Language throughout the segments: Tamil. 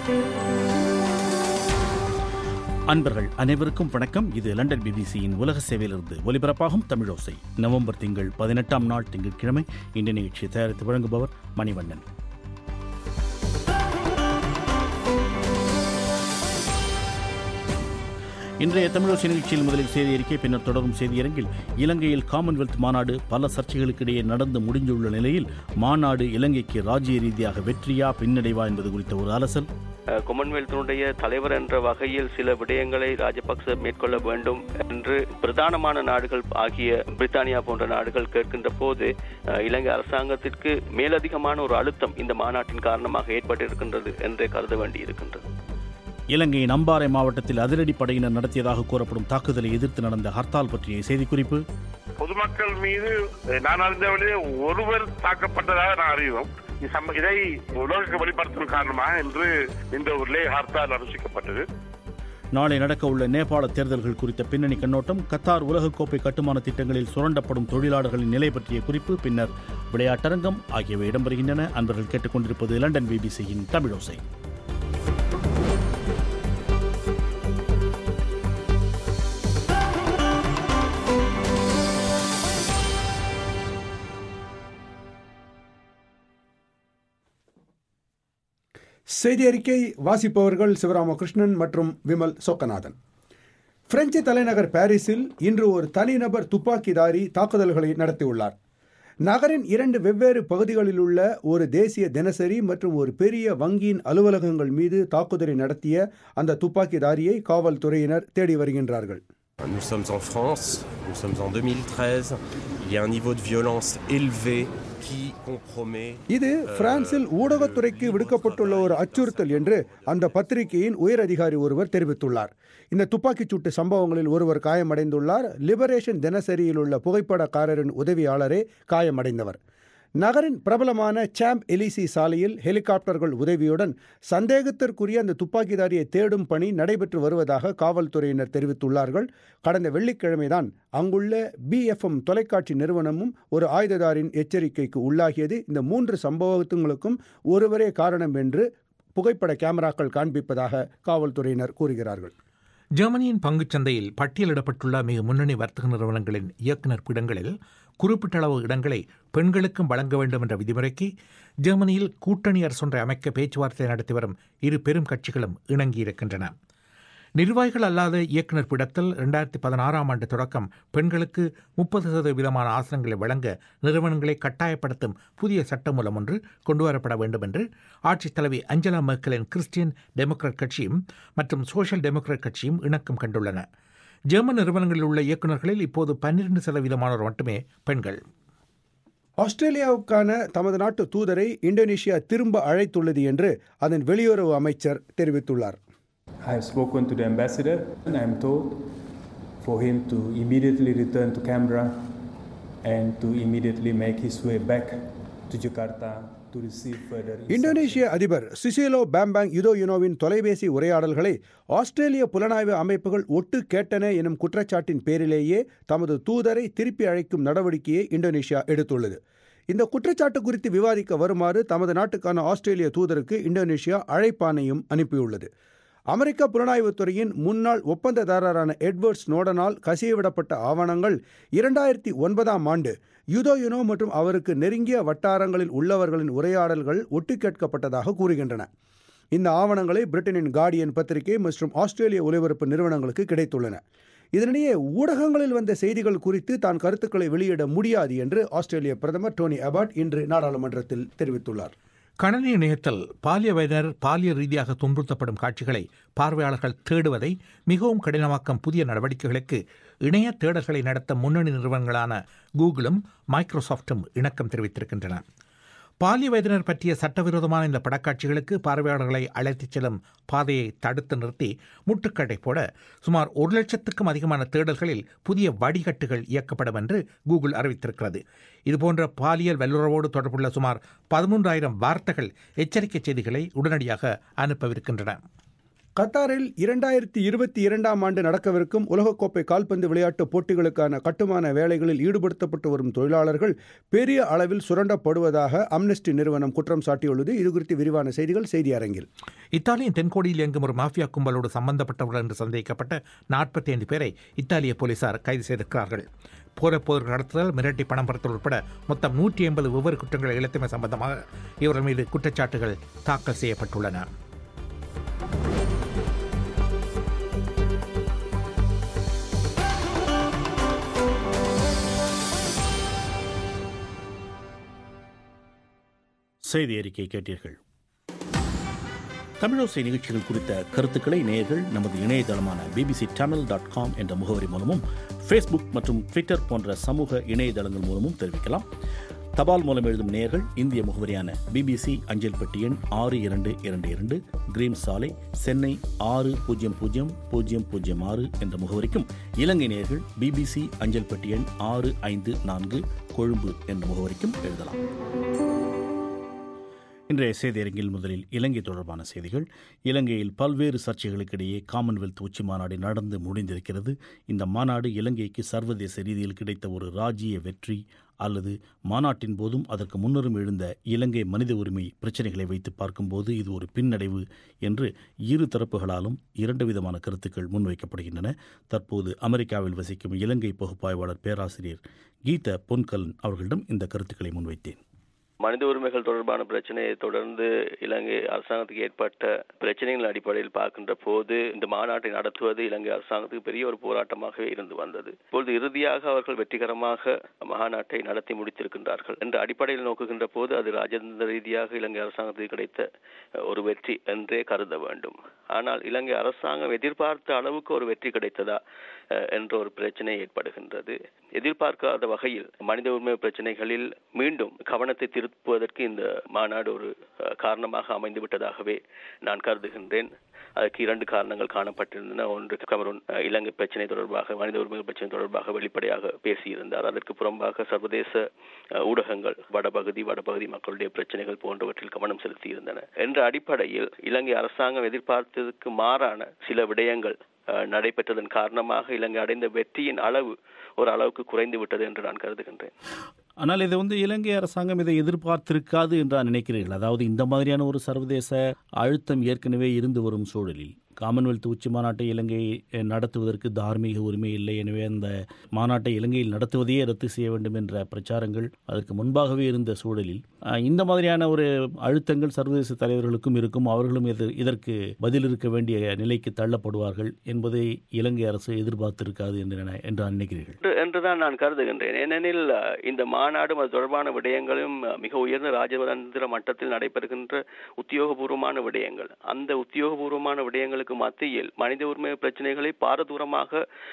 அன்பர்கள் அனைவருக்கும் வணக்கம் இது லண்டன் பிபிசியின் உலக சேவையிலிருந்து ஒலிபரப்பாகும் தமிழோசை நவம்பர் திங்கள் பதினெட்டாம் நாள் திங்கட்கிழமை இந்த நிகழ்ச்சியை தயாரித்து வழங்குபவர் மணிவண்ணன் இன்றைய தமிழோசை நிகழ்ச்சியில் முதலில் செய்தி அறிக்கை பின்னர் தொடரும் செய்தியரங்கில் இலங்கையில் காமன்வெல்த் மாநாடு பல சர்ச்சைகளுக்கு இடையே நடந்து முடிந்துள்ள நிலையில் மாநாடு இலங்கைக்கு ராஜ்ய ரீதியாக வெற்றியா பின்னடைவா என்பது குறித்த ஒரு அலசல் கொமன்வெல்த்தினுடைய தலைவர் என்ற வகையில் சில விடயங்களை ராஜபக்ச மேற்கொள்ள வேண்டும் என்று பிரதானமான நாடுகள் ஆகிய பிரித்தானியா போன்ற நாடுகள் கேட்கின்ற போது இலங்கை அரசாங்கத்திற்கு மேலதிகமான ஒரு அழுத்தம் இந்த மாநாட்டின் காரணமாக ஏற்பட்டிருக்கின்றது என்றே கருத வேண்டியிருக்கின்றது இலங்கையின் அம்பாறை மாவட்டத்தில் அதிரடி படையினர் நடத்தியதாக கூறப்படும் தாக்குதலை எதிர்த்து நடந்த ஹர்த்தால் பற்றிய செய்திக்குறிப்பு பொதுமக்கள் மீது நான் அறிந்தவர்களே ஒருவர் தாக்கப்பட்டதாக நான் அறிவோம் இதை உலகுக்கு வெளிப்படுத்தும் காரணமாக இன்று இந்த ஊரிலே ஹர்த்தால் அனுஷ்டிக்கப்பட்டது நாளை நடக்க உள்ள நேபாள தேர்தல்கள் குறித்த பின்னணி கண்ணோட்டம் கத்தார் உலகக்கோப்பை கட்டுமான திட்டங்களில் சுரண்டப்படும் தொழிலாளர்களின் நிலை பற்றிய குறிப்பு பின்னர் விளையாட்டரங்கம் ஆகியவை இடம்பெறுகின்றன அன்பர்கள் கேட்டுக்கொண்டிருப்பது லண்டன் பிபிசியின் தமிழோசை செய்தி அறிக்கை வாசிப்பவர்கள் சிவராமகிருஷ்ணன் மற்றும் விமல் சொக்கநாதன் பிரெஞ்சு தலைநகர் பாரிஸில் இன்று ஒரு தனிநபர் துப்பாக்கிதாரி தாக்குதல்களை நடத்தியுள்ளார் நகரின் இரண்டு வெவ்வேறு பகுதிகளில் உள்ள ஒரு தேசிய தினசரி மற்றும் ஒரு பெரிய வங்கியின் அலுவலகங்கள் மீது தாக்குதலை நடத்திய அந்த துப்பாக்கிதாரியை காவல்துறையினர் தேடி வருகின்றார்கள் Nous sommes en France, nous sommes en 2013, il y a un niveau de violence élevé qui compromet இது பிரான்சில் ஊடகத்துறைக்கு விடுக்கப்பட்டுள்ள ஒரு அச்சுறுத்தல் என்று அந்த பத்திரிகையின் உயர் அதிகாரி ஒருவர் தெரிவித்துள்ளார் இந்த துப்பாக்கிச் சூட்டு சம்பவங்களில் ஒருவர் காயமடைந்துள்ளார் லிபரேஷன் தினசரியில் உள்ள புகைப்படக்காரரின் உதவியாளரே காயமடைந்தவர் நகரின் பிரபலமான சாம்ப் எலிசி சாலையில் ஹெலிகாப்டர்கள் உதவியுடன் சந்தேகத்திற்குரிய அந்த துப்பாக்கிதாரியை தேடும் பணி நடைபெற்று வருவதாக காவல்துறையினர் தெரிவித்துள்ளார்கள் கடந்த வெள்ளிக்கிழமைதான் அங்குள்ள பிஎஃப்எம் தொலைக்காட்சி நிறுவனமும் ஒரு ஆயுததாரின் எச்சரிக்கைக்கு உள்ளாகியது இந்த மூன்று சம்பவத்துங்களுக்கும் ஒருவரே காரணம் என்று புகைப்பட கேமராக்கள் காண்பிப்பதாக காவல்துறையினர் கூறுகிறார்கள் ஜெர்மனியின் பங்குச்சந்தையில் பட்டியலிடப்பட்டுள்ள மிக முன்னணி வர்த்தக நிறுவனங்களின் இயக்குநர் பீடங்களில் குறிப்பிட்ட அளவு இடங்களை பெண்களுக்கும் வழங்க வேண்டும் என்ற விதிமுறைக்கு ஜெர்மனியில் கூட்டணி அரசொன்றை அமைக்க பேச்சுவார்த்தை நடத்தி வரும் இரு பெரும் கட்சிகளும் இணங்கியிருக்கின்றன நிர்வாகிகள் அல்லாத இயக்குநர் பீடத்தில் இரண்டாயிரத்தி பதினாறாம் ஆண்டு தொடக்கம் பெண்களுக்கு முப்பது சதவீதமான ஆசனங்களை வழங்க நிறுவனங்களை கட்டாயப்படுத்தும் புதிய சட்டமூலம் ஒன்று கொண்டுவரப்பட வேண்டும் என்று ஆட்சித் தலைவி அஞ்சலா மெர்க்கலின் கிறிஸ்டியன் டெமோக்ராட் கட்சியும் மற்றும் சோஷியல் டெமோக்ராட் கட்சியும் இணக்கம் கண்டுள்ளன ஜெர்மன் நிறுவனங்களில் உள்ள இயக்குநர்களில் இப்போது பன்னிரண்டு சதவீதமானோர் மட்டுமே பெண்கள் ஆஸ்திரேலியாவுக்கான தமது நாட்டு தூதரை இந்தோனேஷியா திரும்ப அழைத்துள்ளது என்று அதன் வெளியுறவு அமைச்சர் தெரிவித்துள்ளார் I have spoken to the ambassador and I am told for him to immediately return to Canberra and to immediately make his way back to Jakarta to receive further இந்தோனேஷிய அதிபர் சிசிலோ பேம்பாங் யுதோ யுனோவின் தொலைபேசி உரையாடல்களை ஆஸ்திரேலிய புலனாய்வு அமைப்புகள் ஒட்டு கேட்டன எனும் குற்றச்சாட்டின் பேரிலேயே தமது தூதரை திருப்பி அழைக்கும் நடவடிக்கையை இந்தோனேஷியா எடுத்துள்ளது இந்த குற்றச்சாட்டு குறித்து விவாதிக்க வருமாறு தமது நாட்டுக்கான ஆஸ்திரேலிய தூதருக்கு இந்தோனேஷியா அழைப்பானையும் அனுப்பியுள்ளது அமெரிக்க புலனாய்வுத்துறையின் முன்னாள் ஒப்பந்ததாரரான எட்வர்ட் ஸ்னோடனால் கசியவிடப்பட்ட ஆவணங்கள் இரண்டாயிரத்தி ஒன்பதாம் ஆண்டு யுதோயுனோ மற்றும் அவருக்கு நெருங்கிய வட்டாரங்களில் உள்ளவர்களின் உரையாடல்கள் ஒட்டு கேட்கப்பட்டதாக கூறுகின்றன இந்த ஆவணங்களை பிரிட்டனின் கார்டியன் பத்திரிகை மற்றும் ஆஸ்திரேலிய ஒலிபரப்பு நிறுவனங்களுக்கு கிடைத்துள்ளன இதனிடையே ஊடகங்களில் வந்த செய்திகள் குறித்து தான் கருத்துக்களை வெளியிட முடியாது என்று ஆஸ்திரேலிய பிரதமர் டோனி அபாட் இன்று நாடாளுமன்றத்தில் தெரிவித்துள்ளார் கணனி இணையத்தில் பாலிய வயதினர் பாலியல் ரீதியாக துன்புறுத்தப்படும் காட்சிகளை பார்வையாளர்கள் தேடுவதை மிகவும் கடினமாக்கும் புதிய நடவடிக்கைகளுக்கு இணைய தேடல்களை நடத்த முன்னணி நிறுவனங்களான கூகுளும் மைக்ரோசாஃப்டும் இணக்கம் தெரிவித்திருக்கின்றன பாலிய வயதினர் பற்றிய சட்டவிரோதமான இந்த படக்காட்சிகளுக்கு பார்வையாளர்களை அழைத்துச் செல்லும் பாதையை தடுத்து நிறுத்தி முட்டுக்கட்டை போட சுமார் ஒரு லட்சத்துக்கும் அதிகமான தேடல்களில் புதிய வடிகட்டுகள் இயக்கப்படும் என்று கூகுள் அறிவித்திருக்கிறது இதுபோன்ற பாலியல் வல்லுறவோடு தொடர்புள்ள சுமார் பதிமூன்றாயிரம் வார்த்தைகள் எச்சரிக்கை செய்திகளை உடனடியாக அனுப்பவிருக்கின்றன கத்தாரில் இரண்டாயிரத்தி இருபத்தி இரண்டாம் ஆண்டு நடக்கவிருக்கும் உலகக்கோப்பை கால்பந்து விளையாட்டு போட்டிகளுக்கான கட்டுமான வேலைகளில் ஈடுபடுத்தப்பட்டு வரும் தொழிலாளர்கள் பெரிய அளவில் சுரண்டப்படுவதாக அம்னஸ்டி நிறுவனம் குற்றம் சாட்டியுள்ளது இதுகுறித்து விரிவான செய்திகள் செய்தி அரங்கில் இத்தாலியின் தென்கோடியில் இயங்கும் ஒரு மாஃபியா கும்பலோடு சம்பந்தப்பட்டவர்கள் என்று சந்தேகிக்கப்பட்ட நாற்பத்தி ஐந்து பேரை இத்தாலிய போலீசார் கைது செய்திருக்கிறார்கள் போரப்போர் கடத்துதல் மிரட்டி பணம் பறத்தல் உட்பட மொத்தம் நூற்றி எண்பது வெவ்வேறு குற்றங்களை இழுத்தமை சம்பந்தமாக இவர்கள் மீது குற்றச்சாட்டுகள் தாக்கல் செய்யப்பட்டுள்ளன செய்தி அறிக்கை கேட்டீர்கள் தமிழோசை நிகழ்ச்சிகள் குறித்த கருத்துக்களை நேயர்கள் நமது இணையதளமான பிபிசி தமிழ் டாட் காம் என்ற முகவரி மூலமும் ஃபேஸ்புக் மற்றும் ட்விட்டர் போன்ற சமூக இணையதளங்கள் மூலமும் தெரிவிக்கலாம் தபால் மூலம் எழுதும் நேயர்கள் இந்திய முகவரியான பிபிசி அஞ்சல் பெட்டி எண் ஆறு இரண்டு இரண்டு இரண்டு கிரீம் சாலை சென்னை ஆறு பூஜ்ஜியம் பூஜ்ஜியம் பூஜ்ஜியம் பூஜ்ஜியம் ஆறு என்ற முகவரிக்கும் இலங்கை நேயர்கள் பிபிசி அஞ்சல் பெட்டி எண் ஆறு ஐந்து நான்கு கொழும்பு என்ற முகவரிக்கும் எழுதலாம் இன்றைய செய்தியரங்கில் முதலில் இலங்கை தொடர்பான செய்திகள் இலங்கையில் பல்வேறு சர்ச்சைகளுக்கிடையே காமன்வெல்த் உச்சி மாநாடு நடந்து முடிந்திருக்கிறது இந்த மாநாடு இலங்கைக்கு சர்வதேச ரீதியில் கிடைத்த ஒரு ராஜ்ய வெற்றி அல்லது மாநாட்டின் போதும் அதற்கு முன்னரும் எழுந்த இலங்கை மனித உரிமை பிரச்சனைகளை வைத்து பார்க்கும்போது இது ஒரு பின்னடைவு என்று இரு தரப்புகளாலும் இரண்டு விதமான கருத்துக்கள் முன்வைக்கப்படுகின்றன தற்போது அமெரிக்காவில் வசிக்கும் இலங்கை பகுப்பாய்வாளர் பேராசிரியர் கீதா பொன்கலன் அவர்களிடம் இந்த கருத்துக்களை முன்வைத்தேன் மனித உரிமைகள் தொடர்பான பிரச்சனையை தொடர்ந்து இலங்கை அரசாங்கத்துக்கு ஏற்பட்ட பிரச்சனைகள் அடிப்படையில் பார்க்கின்ற போது இந்த மாநாட்டை நடத்துவது இலங்கை அரசாங்கத்துக்கு பெரிய ஒரு போராட்டமாகவே இருந்து வந்தது இப்பொழுது இறுதியாக அவர்கள் வெற்றிகரமாக மாநாட்டை நடத்தி முடித்திருக்கின்றார்கள் என்ற அடிப்படையில் நோக்குகின்ற போது அது ராஜதந்திர ரீதியாக இலங்கை அரசாங்கத்துக்கு கிடைத்த ஒரு வெற்றி என்றே கருத வேண்டும் ஆனால் இலங்கை அரசாங்கம் எதிர்பார்த்த அளவுக்கு ஒரு வெற்றி கிடைத்ததா என்ற ஒரு பிரச்சனை ஏற்படுகின்றது எதிர்பார்க்காத வகையில் மனித உரிமை பிரச்சனைகளில் மீண்டும் கவனத்தை திருப்புவதற்கு இந்த மாநாடு ஒரு காரணமாக அமைந்து விட்டதாகவே நான் கருதுகின்றேன் அதற்கு இரண்டு காரணங்கள் காணப்பட்டிருந்தன ஒன்று கமரூன் இலங்கை பிரச்சனை தொடர்பாக மனித உரிமைகள் பிரச்சனை தொடர்பாக வெளிப்படையாக பேசியிருந்தார் அதற்கு புறம்பாக சர்வதேச ஊடகங்கள் வடபகுதி வடபகுதி மக்களுடைய பிரச்சனைகள் போன்றவற்றில் கவனம் செலுத்தியிருந்தன என்ற அடிப்படையில் இலங்கை அரசாங்கம் எதிர்பார்த்ததற்கு மாறான சில விடயங்கள் நடைபெற்றதன் காரணமாக இலங்கை அடைந்த வெற்றியின் அளவு ஒரு அளவுக்கு குறைந்து விட்டது என்று நான் கருதுகின்றேன் ஆனால் இதை வந்து இலங்கை அரசாங்கம் இதை எதிர்பார்த்திருக்காது என்று நினைக்கிறீர்கள் அதாவது இந்த மாதிரியான ஒரு சர்வதேச அழுத்தம் ஏற்கனவே இருந்து வரும் சூழலில் காமன்வெல்த் உச்சி மாநாட்டை இலங்கை நடத்துவதற்கு தார்மீக உரிமை இல்லை எனவே அந்த மாநாட்டை இலங்கையில் நடத்துவதையே ரத்து செய்ய வேண்டும் என்ற பிரச்சாரங்கள் அதற்கு முன்பாகவே இருந்த சூழலில் இந்த மாதிரியான ஒரு அழுத்தங்கள் சர்வதேச தலைவர்களுக்கும் இருக்கும் அவர்களும் இதற்கு பதில் இருக்க வேண்டிய நிலைக்கு தள்ளப்படுவார்கள் என்பதை இலங்கை அரசு எதிர்பார்த்திருக்காது என்று என்று நினைக்கிறீர்கள் என்றுதான் நான் கருதுகின்றேன் ஏனெனில் இந்த மாநாடும் அது தொடர்பான விடயங்களும் மிக உயர்ந்த ராஜதந்திர மட்டத்தில் நடைபெறுகின்ற உத்தியோகபூர்வமான விடயங்கள் அந்த உத்தியோகபூர்வமான விடயங்களுக்கு பிரச்சனைகளுக்கு மத்தியில் மனித உரிமை பிரச்சனைகளை பாரதூரமாக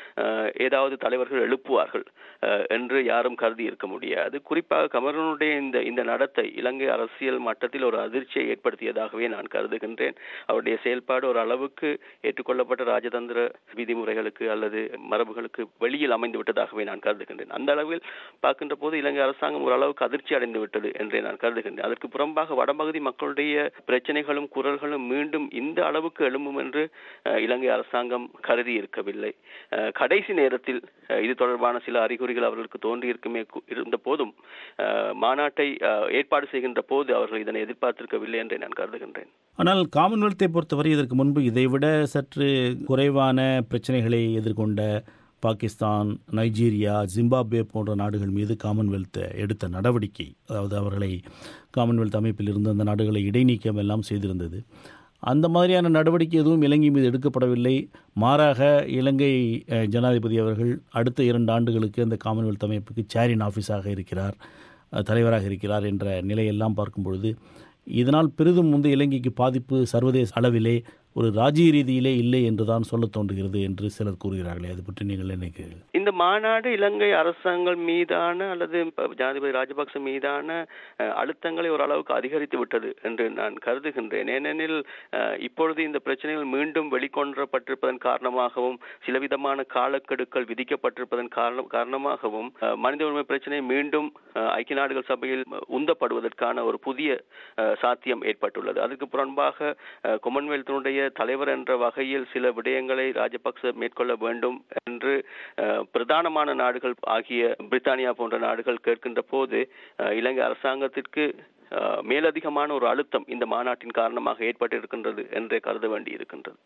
ஏதாவது தலைவர்கள் எழுப்புவார்கள் என்று யாரும் கருதி இருக்க முடியாது குறிப்பாக கமரனுடைய இந்த இந்த நடத்தை இலங்கை அரசியல் மட்டத்தில் ஒரு அதிர்ச்சியை ஏற்படுத்தியதாகவே நான் கருதுகின்றேன் அவருடைய செயல்பாடு ஒரு அளவுக்கு ஏற்றுக்கொள்ளப்பட்ட ராஜதந்திர விதிமுறைகளுக்கு அல்லது மரபுகளுக்கு வெளியில் அமைந்து விட்டதாகவே நான் கருதுகின்றேன் அந்த அளவில் பார்க்கின்ற போது இலங்கை அரசாங்கம் ஒரு அளவுக்கு அதிர்ச்சி அடைந்து விட்டது என்றே நான் கருதுகின்றேன் அதற்கு புறம்பாக வடபகுதி மக்களுடைய பிரச்சனைகளும் குரல்களும் மீண்டும் இந்த அளவுக்கு எழும்பும் என்று இலங்கை அரசாங்கம் கருதி இருக்கவில்லை கடைசி நேரத்தில் இது தொடர்பான சில அறிகுறிகள் அவர்களுக்கு தோன்றி இருக்குமே இருந்த போதும் மாநாட்டை ஏற்பாடு செய்கின்ற போது அவர்கள் இதனை எதிர்பார்த்திருக்கவில்லை என்று நான் கருதுகின்றேன் ஆனால் காமன்வெல்த்தை பொறுத்தவரை இதற்கு முன்பு இதைவிட சற்று குறைவான பிரச்சனைகளை எதிர்கொண்ட பாகிஸ்தான் நைஜீரியா ஜிம்பாப்வே போன்ற நாடுகள் மீது காமன்வெல்த் எடுத்த நடவடிக்கை அதாவது அவர்களை காமன்வெல்த் அமைப்பில் இருந்த அந்த நாடுகளை இடைநீக்கம் எல்லாம் செய்திருந்தது அந்த மாதிரியான நடவடிக்கை எதுவும் இலங்கை மீது எடுக்கப்படவில்லை மாறாக இலங்கை ஜனாதிபதி அவர்கள் அடுத்த இரண்டு ஆண்டுகளுக்கு அந்த காமன்வெல்த் அமைப்புக்கு சேரின் ஆஃபீஸாக இருக்கிறார் தலைவராக இருக்கிறார் என்ற நிலையெல்லாம் பார்க்கும் பொழுது இதனால் பெரிதும் வந்து இலங்கைக்கு பாதிப்பு சர்வதேச அளவிலே ஒரு ராஜ்ய ரீதியிலே இல்லை என்றுதான் சொல்ல தோன்றுகிறது என்று சிலர் கூறுகிறார்களே அது பற்றி நீங்கள் நினைக்கிறீர்கள் இந்த மாநாடு இலங்கை அரசாங்கம் மீதான அல்லது ஜனாதிபதி ராஜபக்ச மீதான அழுத்தங்களை ஓரளவுக்கு அதிகரித்து விட்டது என்று நான் கருதுகின்றேன் ஏனெனில் இப்பொழுது இந்த பிரச்சனைகள் மீண்டும் வெளிக்கொணரப்பட்டிருப்பதன் காரணமாகவும் சிலவிதமான காலக்கெடுக்கள் விதிக்கப்பட்டிருப்பதன் காரணம் காரணமாகவும் மனித உரிமை பிரச்சனை மீண்டும் ஐக்கிய நாடுகள் சபையில் உந்தப்படுவதற்கான ஒரு புதிய சாத்தியம் ஏற்பட்டுள்ளது அதுக்கு புறம்பாக கொமன்வெல்த்தினுடைய தலைவர் என்ற வகையில் சில விடயங்களை ராஜபக்ச மேற்கொள்ள வேண்டும் என்று அஹ், பிரதானமான நாடுகள் ஆகிய பிரித்தானியா போன்ற நாடுகள் கேட்கின்ற போது அஹ், இலங்கை அரசாங்கத்திற்கு அஹ், மேலதிகமான ஒரு அழுத்தம் இந்த மாநாட்டின் காரணமாக ஏற்பட்டிருக்கின்றது என்றே கருத வேண்டியிருக்கின்றது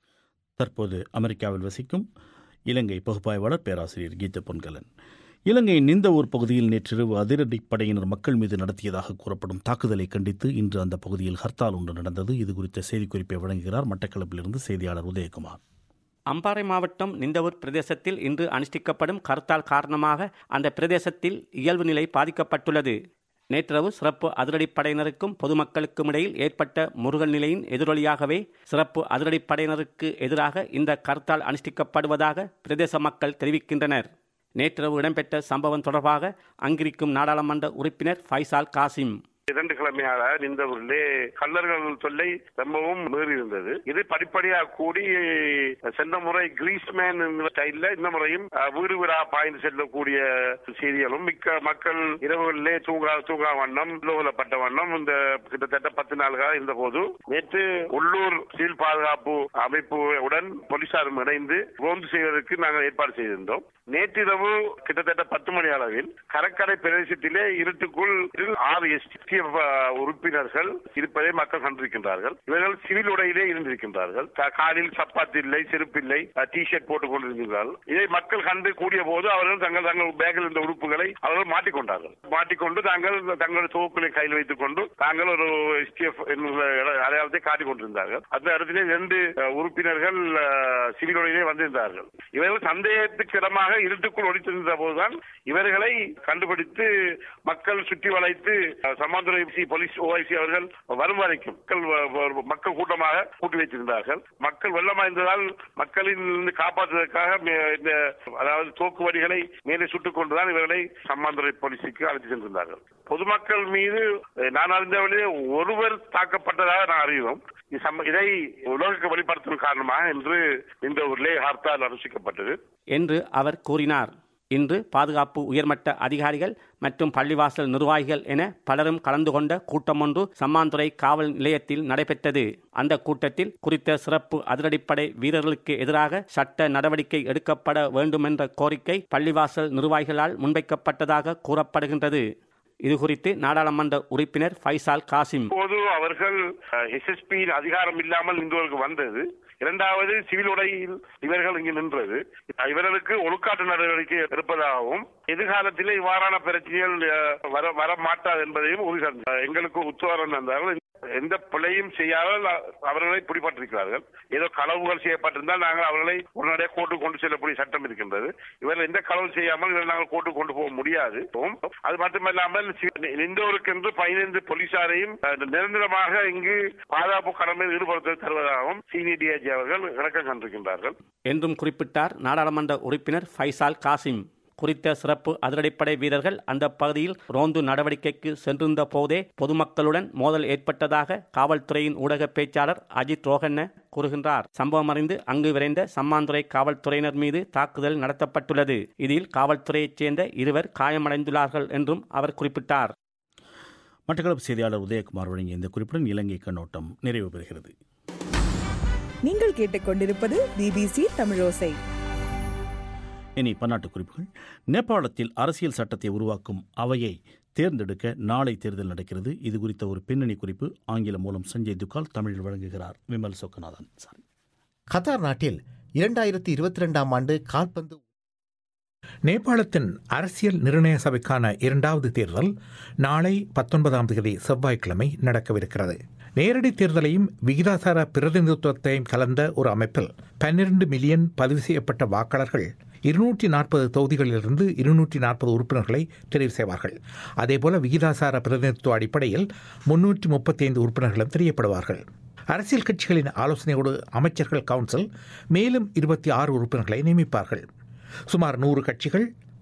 தற்போது அமெரிக்காவில் வசிக்கும் இலங்கை பகுப்பாய்வாளர் பேராசிரியர் கீத பொன்கலன் இலங்கையின் நிந்தவூர் பகுதியில் நேற்றிரவு அதிரடி படையினர் மக்கள் மீது நடத்தியதாக கூறப்படும் தாக்குதலை கண்டித்து இன்று அந்த பகுதியில் ஹர்த்தால் ஒன்று நடந்தது இது குறித்த செய்திக்குறிப்பை வழங்குகிறார் மட்டக்களப்பிலிருந்து செய்தியாளர் உதயகுமார் அம்பாறை மாவட்டம் நிந்தவூர் பிரதேசத்தில் இன்று அனுஷ்டிக்கப்படும் கருத்தால் காரணமாக அந்த பிரதேசத்தில் இயல்பு நிலை பாதிக்கப்பட்டுள்ளது நேற்றிரவு சிறப்பு அதிரடிப்படையினருக்கும் பொதுமக்களுக்கும் இடையில் ஏற்பட்ட முருகல் நிலையின் எதிரொலியாகவே சிறப்பு அதிரடிப்படையினருக்கு எதிராக இந்த கருத்தால் அனுஷ்டிக்கப்படுவதாக பிரதேச மக்கள் தெரிவிக்கின்றனர் நேற்றிரவு இடம்பெற்ற சம்பவம் தொடர்பாக அங்கிருக்கும் நாடாளுமன்ற உறுப்பினர் ஃபைசால் காசிம் இரண்டு கிழமையாக இந்த ஊரிலே கல்லர்கள் தொல்லை ரொம்பவும் மீறி இருந்தது இது படிப்படியாக கூடி சென்ற முறை கிரீஸ்மேன் ஸ்டைல்ல இந்த முறையும் அஹ், வீடு வீடா பாய்ந்து செல்லக்கூடிய செய்திகளும் மிக்க மக்கள் இரவுகளிலே தூங்கா தூங்கா வண்ணம் உலோகப்பட்ட வண்ணம் இந்த கிட்டத்தட்ட பத்து நாள்களாக இருந்த போது நேற்று உள்ளூர் சிவில் பாதுகாப்பு அமைப்புடன் போலீசாரும் இணைந்து ரோந்து செய்வதற்கு நாங்கள் ஏற்பாடு செய்திருந்தோம் நேற்றிரவு கிட்டத்தட்ட பத்து மணி அளவில் கடற்கரை பிரதேசத்திலே இருட்டுக்குள் ஆறு எஸ்டிஎஃப் உறுப்பினர்கள் இருப்பதை மக்கள் கண்டிருக்கின்றார்கள் இவர்கள் சிவில் உடையிலே இருந்திருக்கின்றார்கள் க- காலில் சப்பாத்து இல்லை செருப்பு இல்லை டி ஷர்ட் போட்டுக் கொண்டிருக்கிறார்கள் இதை மக்கள் கண்டு கூடிய போது அவர்கள் தங்கள் தங்கள் பேக்கில் இருந்த உறுப்புகளை அவர்கள் மாட்டிக்கொண்டார்கள் மாட்டிக்கொண்டு தாங்கள் தங்கள் துவக்குகளை கையில் வைத்துக் கொண்டு தாங்கள் ஒரு எஸ்டிஎஃப் என்கிற அடையாளத்தை காட்டிக் கொண்டிருந்தார்கள் அந்த இடத்திலே இரண்டு அஹ், உறுப்பினர்கள் அஹ், சிவில் உடையிலே வந்திருந்தார்கள் இவர்கள் சந்தேகத்துக்கு இடமாக இருட்டுக்குள் ஒழித்திருந்த போதுதான் இவர்களை கண்டுபிடித்து மக்கள் சுற்றி வளைத்து அஹ், சமாந்துறை போலீஸ் ஓஐசி அவர்கள் வரும் வரைக்கும் மக்கள் வ- வ- மக்கள் கூட்டமாக கூட்டி வைத்திருந்தார்கள் மக்கள் வெள்ளமாய்ந்ததால் மக்களின் இருந்து காப்பாற்றுவதற்காக மே- இந்த அதாவது தோக்கு வடிகளை மேலே சுட்டுக் கொண்டுதான் இவர்களை சம்மாந்துறை போலீஸுக்கு அழைத்து சென்றிருந்தார்கள் பொதுமக்கள் மீது அஹ், நான் அறிந்தவர்களே ஒருவர் தாக்கப்பட்டதாக நான் அறிவோம் இது சம்ம- இதை உலகுக்கு வெளிப்படுத்தும் காரணமாக இன்று இந்த ஊரிலே ஹர்த்தால் அனுஷ்டிக்கப்பட்டது என்று அவர் கூறினார் இன்று பாதுகாப்பு உயர்மட்ட அதிகாரிகள் மற்றும் பள்ளிவாசல் நிர்வாகிகள் என பலரும் கலந்து கொண்ட கூட்டம் ஒன்று சம்மாந்துறை காவல் நிலையத்தில் நடைபெற்றது அந்த கூட்டத்தில் குறித்த சிறப்பு அதிரடிப்படை வீரர்களுக்கு எதிராக சட்ட நடவடிக்கை எடுக்கப்பட வேண்டுமென்ற கோரிக்கை பள்ளிவாசல் நிர்வாகிகளால் முன்வைக்கப்பட்டதாக கூறப்படுகின்றது இதுகுறித்து நாடாளுமன்ற உறுப்பினர் ஃபைசால் காசிம் இப்போது அவர்கள் எஸ்எஸ்பி அதிகாரம் இல்லாமல் இந்தவருக்கு வந்தது இரண்டாவது சிவில் உடையில் இவர்கள் இங்கு நின்றது இவர்களுக்கு ஒழுக்காட்டு நடவடிக்கை எடுப்பதாகவும் எதிர்காலத்திலே இவ்வாறான பிரச்சனைகள் அஹ், வர வர மாட்டாது என்பதையும் உறுதி தந்தார். அஹ், எங்களுக்கு உத்தரவாதம் தந்தார்கள் எந்த பிழையும் செய்யாமல் அ- அவர்களை பிடிபட்டிருக்கிறார்கள் ஏதோ களவுகள் செய்யப்பட்டிருந்தால் நாங்கள் அவர்களை உடனடியாக கோர்ட்டு கொண்டு செல்லக்கூடிய சட்டம் இருக்கின்றது இவர்கள் எந்த களவு செய்யாமல் இவர்கள் நாங்கள் கோர்ட்டு கொண்டு போக முடியாது அது மட்டுமல்லாமல் சி- இந்தோருக்கென்று பதினைந்து போலீசாரையும் அஹ், நிரந்தரமாக இங்கு பாதுகாப்பு கடமையில் ஈடுபடுத்த தருவதாகவும் சீனியர் டிஐஜி அவர்கள் விளக்கம் கண்டிருக்கின்றார்கள் என்றும் குறிப்பிட்டார் நாடாளுமன்ற உறுப்பினர் ஃபைசால் காசிம் குறித்த சிறப்பு அதிரடிப்படை வீரர்கள் அந்த பகுதியில் ரோந்து நடவடிக்கைக்கு சென்றிருந்த போதே பொதுமக்களுடன் மோதல் ஏற்பட்டதாக காவல்துறையின் ஊடக பேச்சாளர் அஜித் ரோஹன்ன கூறுகின்றார் சம்பவம் அறிந்து அங்கு விரைந்த சம்மாந்துறை காவல்துறையினர் மீது தாக்குதல் நடத்தப்பட்டுள்ளது இதில் காவல்துறையைச் சேர்ந்த இருவர் காயமடைந்துள்ளார்கள் என்றும் அவர் குறிப்பிட்டார் மட்டக்களப்பு செய்தியாளர் உதயகுமார் வழங்கிய இந்த குறிப்புடன் இலங்கை கண்ணோட்டம் நிறைவு பெறுகிறது நீங்கள் கேட்டுக்கொண்டிருப்பது பிபிசி தமிழோசை இனி பன்னாட்டு குறிப்புகள் நேபாளத்தில் அரசியல் சட்டத்தை உருவாக்கும் அவையை தேர்ந்தெடுக்க நாளை தேர்தல் நடக்கிறது இது குறித்த ஒரு பின்னணி குறிப்பு ஆங்கிலம் மூலம் சஞ்சய் துக்கால் தமிழில் வழங்குகிறார் விமல் சொக்கநாதன் சாரி கத்தார் நாட்டில் இரண்டாயிரத்தி இருபத்தி ரெண்டாம் ஆண்டு கால்பந்து நேபாளத்தின் அரசியல் நிர்ணய சபைக்கான இரண்டாவது தேர்தல் நாளை பத்தொன்பதாம் தேதி செவ்வாய்க்கிழமை நடக்கவிருக்கிறது நேரடி தேர்தலையும் விகிதாசார பிரதிநிதித்துவத்தையும் கலந்த ஒரு அமைப்பில் பன்னிரண்டு மில்லியன் பதிவு செய்யப்பட்ட வாக்காளர்கள் இருநூற்றி நாற்பது தொகுதிகளிலிருந்து இருநூற்றி நாற்பது உறுப்பினர்களை தெரிவு செய்வார்கள் அதேபோல விகிதாசார பிரதிநிதித்துவ அடிப்படையில் முன்னூற்றி முப்பத்தி ஐந்து உறுப்பினர்களும் தெரியப்படுவார்கள் அரசியல் கட்சிகளின் ஆலோசனையோடு அமைச்சர்கள் கவுன்சில் மேலும் இருபத்தி ஆறு உறுப்பினர்களை நியமிப்பார்கள் சுமார் நூறு கட்சிகள்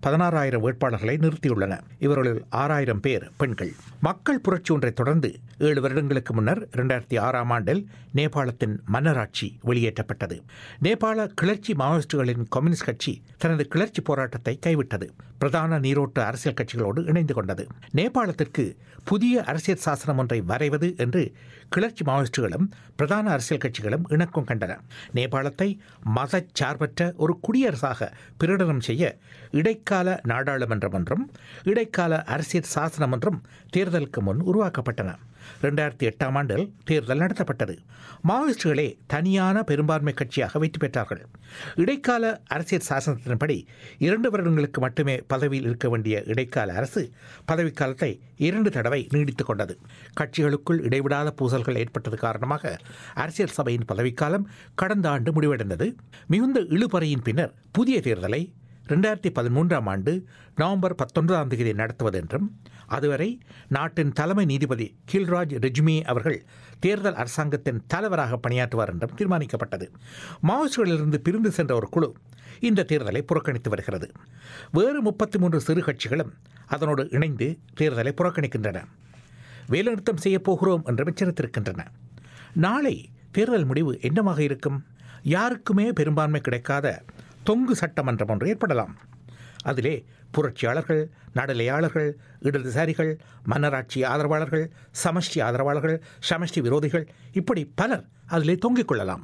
பதினாறாயிரம் வேட்பாளர்களை நிறுத்தியுள்ளன இவர்களில் ஆறாயிரம் பேர் பெண்கள் மக்கள் புரட்சி ஒன்றை தொடர்ந்து ஏழு வருடங்களுக்கு முன்னர் இரண்டாயிரத்தி ஆறாம் ஆண்டில் நேபாளத்தின் மன்னராட்சி வெளியேற்றப்பட்டது நேபாள கிளர்ச்சி மாவோயிஸ்டுகளின் கம்யூனிஸ்ட் கட்சி தனது கிளர்ச்சி போராட்டத்தை கைவிட்டது பிரதான நீரோட்ட அரசியல் கட்சிகளோடு இணைந்து கொண்டது நேபாளத்திற்கு புதிய அரசியல் சாசனம் ஒன்றை வரைவது என்று கிளர்ச்சி மாவோயிஸ்டுகளும் பிரதான அரசியல் கட்சிகளும் இணக்கம் கண்டன நேபாளத்தை மதச்சார்பற்ற ஒரு குடியரசாக பிரகடனம் செய்ய இடைக்கால நாடாளுமன்றம் ஒன்றும் இடைக்கால அரசியல் சாசனம் ஒன்றும் தேர்தலுக்கு முன் உருவாக்கப்பட்டன ரெண்டாயிரத்தி எட்டாம் ஆண்டில் தேர்தல் நடத்தப்பட்டது மாவோயிஸ்டுகளே தனியான பெரும்பான்மை கட்சியாக வெற்றி பெற்றார்கள் இடைக்கால அரசியல் சாசனத்தின்படி இரண்டு வருடங்களுக்கு மட்டுமே பதவியில் இருக்க வேண்டிய இடைக்கால அரசு பதவிக்காலத்தை இரண்டு தடவை நீடித்துக் கொண்டது கட்சிகளுக்குள் இடைவிடாத பூசல்கள் ஏற்பட்டது காரணமாக அரசியல் சபையின் பதவிக்காலம் கடந்த ஆண்டு முடிவடைந்தது மிகுந்த இழுபறையின் பின்னர் புதிய தேர்தலை ரெண்டாயிரத்தி பதிமூன்றாம் ஆண்டு நவம்பர் பத்தொன்பதாம் தேதி நடத்துவது என்றும் அதுவரை நாட்டின் தலைமை நீதிபதி கில்ராஜ் ரெஜ்மி அவர்கள் தேர்தல் அரசாங்கத்தின் தலைவராக பணியாற்றுவார் என்றும் தீர்மானிக்கப்பட்டது மாவோயிஸ்டுகளிலிருந்து பிரிந்து சென்ற ஒரு குழு இந்த தேர்தலை புறக்கணித்து வருகிறது வேறு முப்பத்தி மூன்று சிறு கட்சிகளும் அதனோடு இணைந்து தேர்தலை புறக்கணிக்கின்றன வேலைநிறுத்தம் செய்யப் போகிறோம் என்று எச்சரித்திருக்கின்றன நாளை தேர்தல் முடிவு என்னவாக இருக்கும் யாருக்குமே பெரும்பான்மை கிடைக்காத தொங்கு சட்டமன்றம் ஒன்று ஏற்படலாம் அதிலே புரட்சியாளர்கள் நடுநிலையாளர்கள் இடதுசாரிகள் மன்னராட்சி ஆதரவாளர்கள் சமஷ்டி ஆதரவாளர்கள் சமஷ்டி விரோதிகள் இப்படி பலர் அதிலே தொங்கிக் கொள்ளலாம்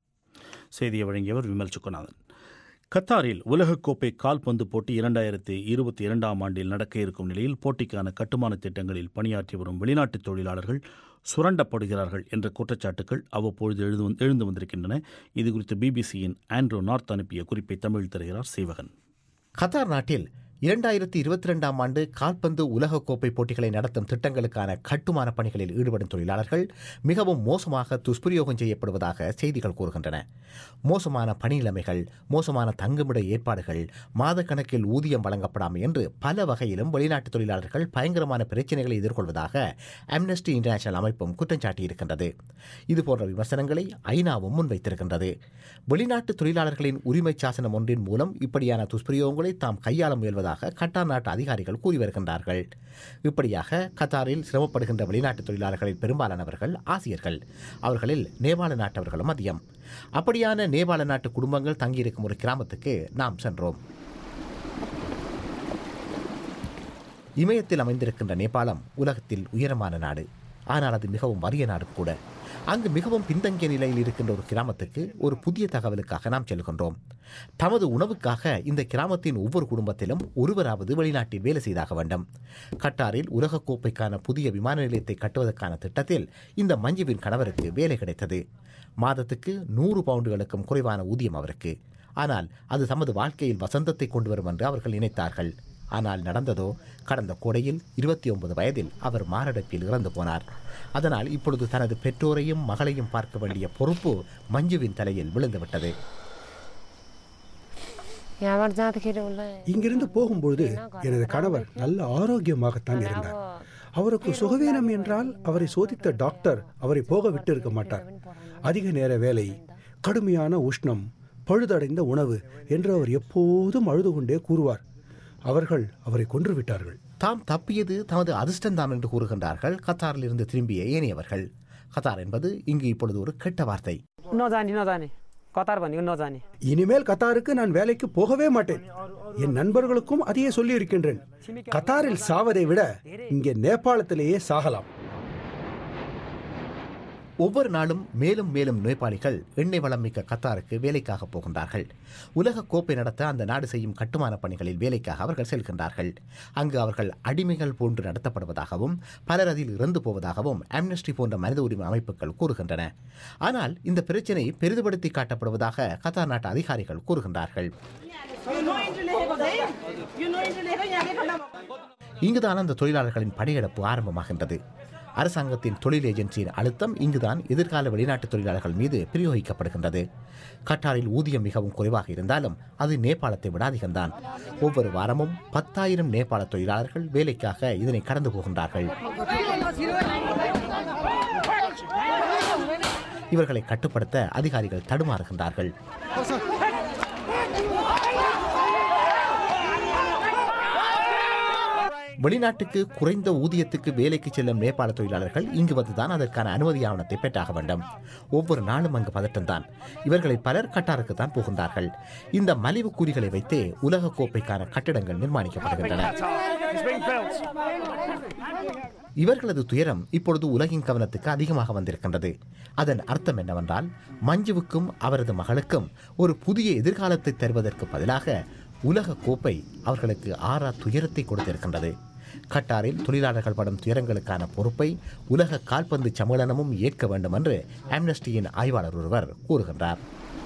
செய்தியை வழங்கியவர் விமல் சுக்குநாதன் கத்தாரில் உலகக்கோப்பை கால்பந்து போட்டி இரண்டாயிரத்தி இருபத்தி இரண்டாம் ஆண்டில் நடக்க இருக்கும் நிலையில் போட்டிக்கான கட்டுமான திட்டங்களில் பணியாற்றி வரும் வெளிநாட்டு தொழிலாளர்கள் சுரண்டப்படுகிறார்கள் என்ற குற்றச்சாட்டுகள் அவ்வப்பொழுது எழுது எழுந்து வந்திருக்கின்றன இது குறித்து பிபிசியின் ஆண்ட்ரோ நார்த் அனுப்பிய குறிப்பை தமிழ் தருகிறார் சீவகன் கத்தார் நாட்டில் இரண்டாயிரத்தி இருபத்தி ரெண்டாம் ஆண்டு கால்பந்து உலகக்கோப்பை போட்டிகளை நடத்தும் திட்டங்களுக்கான கட்டுமான பணிகளில் ஈடுபடும் தொழிலாளர்கள் மிகவும் மோசமாக துஷ்பிரயோகம் செய்யப்படுவதாக செய்திகள் கூறுகின்றன மோசமான பணி நிலைமைகள் மோசமான தங்குமிட ஏற்பாடுகள் மாதக்கணக்கில் ஊதியம் வழங்கப்படாமை என்று பல வகையிலும் வெளிநாட்டு தொழிலாளர்கள் பயங்கரமான பிரச்சனைகளை எதிர்கொள்வதாக அம்னஸ்டி இன்டர்நேஷனல் அமைப்பும் குற்றம் சாட்டியிருக்கின்றது இதுபோன்ற விமர்சனங்களை ஐநாவும் முன்வைத்திருக்கின்றது வெளிநாட்டு தொழிலாளர்களின் உரிமை சாசனம் ஒன்றின் மூலம் இப்படியான துஷ்பிரயோகங்களை தாம் கையாள முயல்வதாக கட்டார் நாட்டு அதிகாரிகள் கூறி வருகின்றார்கள் இப்படியாக கத்தாரில் சிரமப்படுகின்ற வெளிநாட்டு தொழிலாளர்களில் பெரும்பாலானவர்கள் ஆசியர்கள் அவர்களில் நேபாள நாட்டவர்களும் அதிகம் அப்படியான நேபாள நாட்டு குடும்பங்கள் தங்கியிருக்கும் ஒரு கிராமத்துக்கு நாம் சென்றோம் இமயத்தில் அமைந்திருக்கின்ற நேபாளம் உலகத்தில் உயரமான நாடு ஆனால் அது மிகவும் வறிய நாடு கூட அங்கு மிகவும் பின்தங்கிய நிலையில் இருக்கின்ற ஒரு கிராமத்துக்கு ஒரு புதிய தகவலுக்காக நாம் செல்கின்றோம் தமது உணவுக்காக இந்த கிராமத்தின் ஒவ்வொரு குடும்பத்திலும் ஒருவராவது வெளிநாட்டில் வேலை செய்தாக வேண்டும் கட்டாரில் உலகக்கோப்பைக்கான புதிய விமான நிலையத்தை கட்டுவதற்கான திட்டத்தில் இந்த மஞ்சுவின் கணவருக்கு வேலை கிடைத்தது மாதத்துக்கு நூறு பவுண்டுகளுக்கும் குறைவான ஊதியம் அவருக்கு ஆனால் அது தமது வாழ்க்கையில் வசந்தத்தை கொண்டு வரும் என்று அவர்கள் நினைத்தார்கள் ஆனால் நடந்ததோ கடந்த கோடையில் இருபத்தி ஒன்பது வயதில் அவர் மாரடைப்பில் இறந்து போனார் அதனால் இப்பொழுது தனது பெற்றோரையும் மகளையும் பார்க்க வேண்டிய பொறுப்பு மஞ்சுவின் தலையில் விழுந்துவிட்டது இங்கிருந்து போகும்பொழுது எனது கணவர் நல்ல ஆரோக்கியமாகத்தான் இருந்தார் அவருக்கு சுகவீனம் என்றால் அவரை சோதித்த டாக்டர் அவரை போக விட்டு இருக்க மாட்டார் அதிக நேர வேலை கடுமையான உஷ்ணம் பழுதடைந்த உணவு என்று அவர் எப்போதும் அழுது கொண்டே கூறுவார் அவர்கள் அவரை கொன்று விட்டார்கள் தாம் தப்பியது தமது அதிர்ஷ்டம்தான் என்று கூறுகின்றார்கள் கத்தாரில் இருந்து திரும்பிய ஏனையவர்கள் கத்தார் என்பது இங்கு இப்பொழுது ஒரு கெட்ட வார்த்தை नजाने नजाने कतार भनेको नजाने இனிமேல் கத்தாருக்கு நான் வேலைக்கு போகவே மாட்டேன் என் நண்பர்களுக்கும் அதையே சொல்லி இருக்கின்றேன் கத்தாரில் சாவதை விட இங்கே நேபாளத்திலேயே சாகலாம் ஒவ்வொரு நாளும் மேலும் மேலும் நேபாளிகள் எண்ணெய் வளம் மிக்க கத்தாருக்கு வேலைக்காக போகின்றார்கள் உலக கோப்பை நடத்த அந்த நாடு செய்யும் கட்டுமான பணிகளில் வேலைக்காக அவர்கள் செல்கின்றார்கள் அங்கு அவர்கள் அடிமைகள் போன்று நடத்தப்படுவதாகவும் பலர் அதில் இறந்து போவதாகவும் அம்னஸ்டி போன்ற மனித உரிமை அமைப்புகள் கூறுகின்றன ஆனால் இந்த பிரச்சினை பெரிதுபடுத்தி காட்டப்படுவதாக கத்தார் நாட்டு அதிகாரிகள் கூறுகின்றார்கள் இங்குதான் அந்த தொழிலாளர்களின் படையெடுப்பு ஆரம்பமாகின்றது அரசாங்கத்தின் தொழில் ஏஜென்சியின் அழுத்தம் இங்குதான் எதிர்கால வெளிநாட்டு தொழிலாளர்கள் மீது பிரயோகிக்கப்படுகின்றது கட்டாரில் ஊதியம் மிகவும் குறைவாக இருந்தாலும் அது நேபாளத்தை விட அதிகம்தான் ஒவ்வொரு வாரமும் பத்தாயிரம் நேபாள தொழிலாளர்கள் வேலைக்காக இதனை கடந்து போகின்றார்கள் இவர்களை கட்டுப்படுத்த அதிகாரிகள் தடுமாறுகின்றார்கள் வெளிநாட்டுக்கு குறைந்த ஊதியத்துக்கு வேலைக்கு செல்லும் நேபாள தொழிலாளர்கள் இங்கு வந்துதான் அதற்கான அனுமதி ஆவணத்தை பெற்றாக வேண்டும் ஒவ்வொரு நாளும் அங்கு பதட்டம்தான் இவர்களில் பலர் கட்டாருக்கு தான் போகின்றார்கள் இந்த மலிவு கூலிகளை வைத்தே உலக கோப்பைக்கான கட்டிடங்கள் நிர்மாணிக்கப்படுகின்றன இவர்களது துயரம் இப்பொழுது உலகின் கவனத்துக்கு அதிகமாக வந்திருக்கின்றது அதன் அர்த்தம் என்னவென்றால் மஞ்சுவுக்கும் அவரது மகளுக்கும் ஒரு புதிய எதிர்காலத்தை தருவதற்கு பதிலாக உலக கோப்பை அவர்களுக்கு ஆறா துயரத்தை கொடுத்திருக்கின்றது கட்டாரில் தொழிலாளர்கள் படும் துயரங்களுக்கான பொறுப்பை உலக கால்பந்து சம்மேளனமும் ஏற்க வேண்டும் என்று ஆம்னஸ்டியின் ஆய்வாளர் ஒருவர் கூறுகின்றார்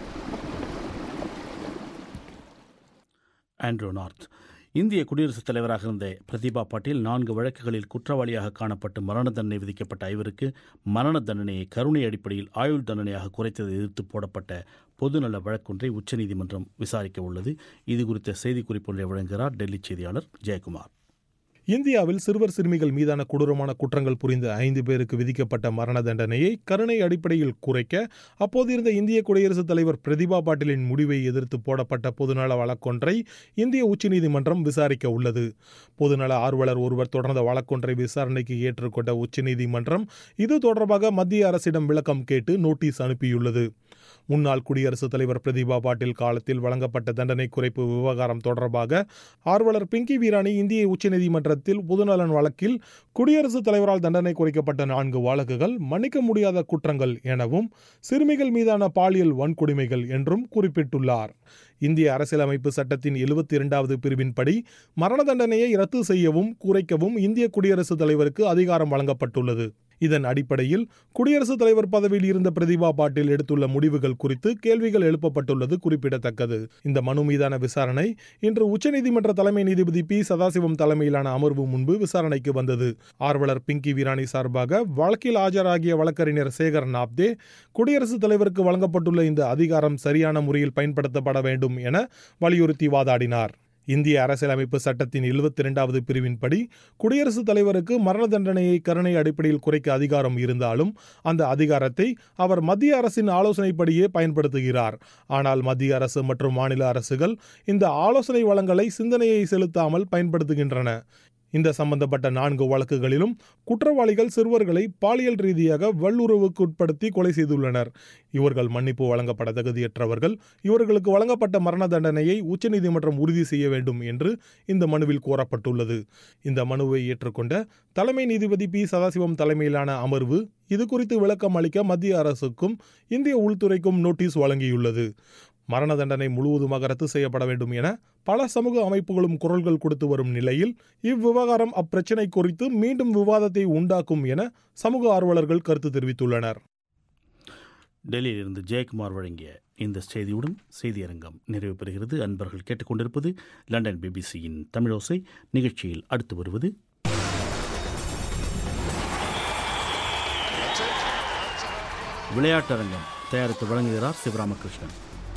ஆண்ட்ரூ நார்த் இந்திய குடியரசுத் தலைவராக இருந்த பிரதிபா பாட்டீல் நான்கு வழக்குகளில் குற்றவாளியாக காணப்பட்டு மரண தண்டனை விதிக்கப்பட்ட ஐவருக்கு மரண தண்டனையை கருணை அடிப்படையில் ஆயுள் தண்டனையாக குறைத்ததை எதிர்த்து போடப்பட்ட பொதுநல வழக்கொன்றை உச்சநீதிமன்றம் விசாரிக்க உள்ளது இது குறித்த செய்திக்குறிப்பு ஒன்றை வழங்குகிறார் டெல்லி செய்தியாளர் ஜெயக்குமார் இந்தியாவில் சிறுவர் சிறுமிகள் மீதான கொடூரமான குற்றங்கள் புரிந்த ஐந்து பேருக்கு விதிக்கப்பட்ட மரண தண்டனையை கருணை அடிப்படையில் குறைக்க அப்போதிருந்த இந்திய குடியரசுத் தலைவர் பிரதிபா பாட்டீலின் முடிவை எதிர்த்து போடப்பட்ட பொதுநல வழக்கொன்றை இந்திய உச்சநீதிமன்றம் விசாரிக்க உள்ளது பொதுநல ஆர்வலர் ஒருவர் தொடர்ந்த வழக்கொன்றை விசாரணைக்கு ஏற்றுக்கொண்ட உச்சநீதிமன்றம் இது தொடர்பாக மத்திய அரசிடம் விளக்கம் கேட்டு நோட்டீஸ் அனுப்பியுள்ளது முன்னாள் குடியரசுத் தலைவர் பிரதிபா பாட்டீல் காலத்தில் வழங்கப்பட்ட தண்டனை குறைப்பு விவகாரம் தொடர்பாக ஆர்வலர் பிங்கி வீராணி இந்திய உச்சநீதிமன்றத்தில் பொதுநலன் வழக்கில் குடியரசுத் தலைவரால் தண்டனை குறைக்கப்பட்ட நான்கு வழக்குகள் மன்னிக்க முடியாத குற்றங்கள் எனவும் சிறுமிகள் மீதான பாலியல் வன்கொடுமைகள் என்றும் குறிப்பிட்டுள்ளார் இந்திய அரசியலமைப்பு சட்டத்தின் எழுபத்தி இரண்டாவது பிரிவின்படி மரண தண்டனையை ரத்து செய்யவும் குறைக்கவும் இந்திய குடியரசுத் தலைவருக்கு அதிகாரம் வழங்கப்பட்டுள்ளது இதன் அடிப்படையில் குடியரசுத் தலைவர் பதவியில் இருந்த பிரதிபா பாட்டீல் எடுத்துள்ள முடிவுகள் குறித்து கேள்விகள் எழுப்பப்பட்டுள்ளது குறிப்பிடத்தக்கது இந்த மனு மீதான விசாரணை இன்று உச்சநீதிமன்ற தலைமை நீதிபதி பி சதாசிவம் தலைமையிலான அமர்வு முன்பு விசாரணைக்கு வந்தது ஆர்வலர் பிங்கி வீராணி சார்பாக வழக்கில் ஆஜராகிய வழக்கறிஞர் சேகர் நாப்தே குடியரசுத் தலைவருக்கு வழங்கப்பட்டுள்ள இந்த அதிகாரம் சரியான முறையில் பயன்படுத்தப்பட வேண்டும் என வலியுறுத்தி வாதாடினார் இந்திய அரசியலமைப்பு சட்டத்தின் எழுபத்தி இரண்டாவது பிரிவின்படி குடியரசுத் தலைவருக்கு மரண தண்டனையை கருணை அடிப்படையில் குறைக்க அதிகாரம் இருந்தாலும் அந்த அதிகாரத்தை அவர் மத்திய அரசின் ஆலோசனைப்படியே பயன்படுத்துகிறார் ஆனால் மத்திய அரசு மற்றும் மாநில அரசுகள் இந்த ஆலோசனை வளங்களை சிந்தனையை செலுத்தாமல் பயன்படுத்துகின்றன இந்த சம்பந்தப்பட்ட நான்கு வழக்குகளிலும் குற்றவாளிகள் சிறுவர்களை பாலியல் ரீதியாக வல்லுறவுக்கு உட்படுத்தி கொலை செய்துள்ளனர் இவர்கள் மன்னிப்பு வழங்கப்பட தகுதியற்றவர்கள் இவர்களுக்கு வழங்கப்பட்ட மரண தண்டனையை உச்சநீதிமன்றம் உறுதி செய்ய வேண்டும் என்று இந்த மனுவில் கோரப்பட்டுள்ளது இந்த மனுவை ஏற்றுக்கொண்ட தலைமை நீதிபதி பி சதாசிவம் தலைமையிலான அமர்வு இது குறித்து விளக்கம் அளிக்க மத்திய அரசுக்கும் இந்திய உள்துறைக்கும் நோட்டீஸ் வழங்கியுள்ளது மரண தண்டனை முழுவதுமாக ரத்து செய்யப்பட வேண்டும் என பல சமூக அமைப்புகளும் குரல்கள் கொடுத்து வரும் நிலையில் இவ்விவகாரம் அப்பிரச்சினை குறித்து மீண்டும் விவாதத்தை உண்டாக்கும் என சமூக ஆர்வலர்கள் கருத்து தெரிவித்துள்ளனர் டெல்லியிலிருந்து ஜெயக்குமார் வழங்கிய இந்த செய்தியுடன் செய்தியரங்கம் நிறைவு பெறுகிறது அன்பர்கள் கேட்டுக்கொண்டிருப்பது லண்டன் பிபிசியின் தமிழோசை நிகழ்ச்சியில் அடுத்து வருவது விளையாட்டரங்கம் தயாரித்து வழங்குகிறார் சிவராமகிருஷ்ணன்